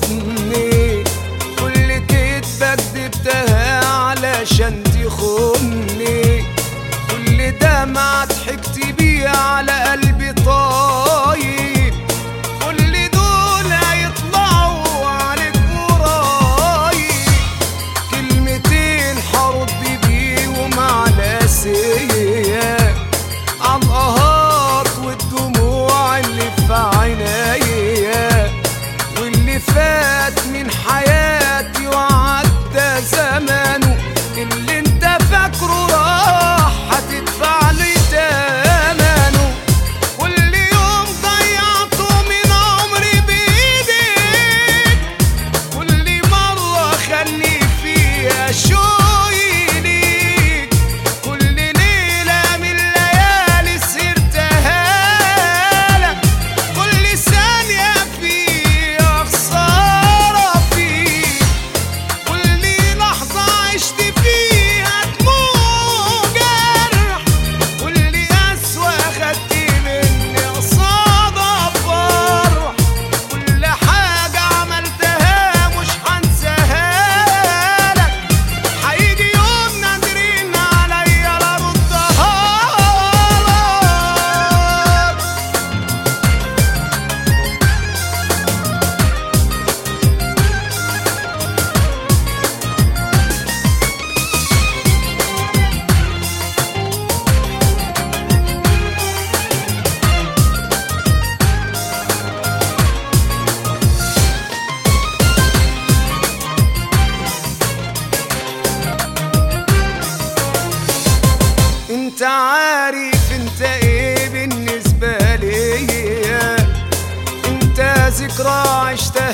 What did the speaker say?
حضني كل كدبة كدبتها علشان تخوني كل دمعة ضحكت بيها على قلبي طايب كل دول هيطلعوا عليك قريب كلمتين حرد بيهم على سيا عن قهات والدموع اللي في عينيا واللي فات من حياتي وعدى زمانه اللي انت فاكره راح هتدفع لي تمنه كل يوم ضيعته من عمري بايديك كل مرة خلي فيها شوي ليك كل ليلة من الليالي سرتها لك كل ثانية فيها خسارة فيك كل لحظة عشت فيها دموع جرح كل قسوة خدت مني قصادها فرح كل حاجة عملتها مش هنساها لك هيجي يوم نادرين عليا لا ردها لك انت عارف انت ايه بالنسبة ليا انت ذكرى عشتها